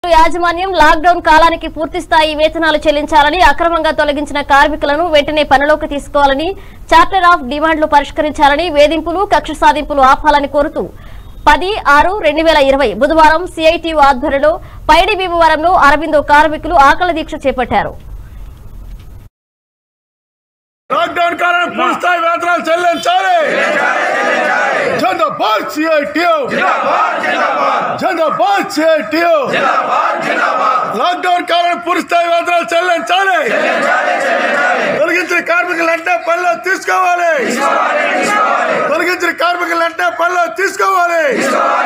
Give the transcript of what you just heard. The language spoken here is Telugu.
యాజమాన్యం లాక్డౌన్ కాలానికి పూర్తి స్థాయి వేతనాలు చెల్లించాలని అక్రమంగా తొలగించిన కార్మికులను వెంటనే పనిలోకి తీసుకోవాలని చార్టర్ ఆఫ్ డిమాండ్లు పరిష్కరించాలని వేధింపులు కక్ష సాధింపులు ఆపాలని కోరుతూ పది ఆరు రెండు వేల ఇరవై బుధవారం సిఐటియు ఆధ్వర్యంలో పైడి భీమవరంలో అరవిందో కార్మికులు ఆకలి దీక్ష చేపట్టారు లాక్డౌన్ కారణం పూర్తిస్థాయి వేతనాలు చెల్లించాలి జనబాద్ సిఐటియు జనబాద్ సిఐటియు లాక్డౌన్ కారణం పూర్తిస్థాయి వేతనాలు చెల్లించాలి తొలగించిన కార్మికులు అంటే పనిలో తీసుకోవాలి తొలగించిన కార్మికులు అంటే పనిలో తీసుకోవాలి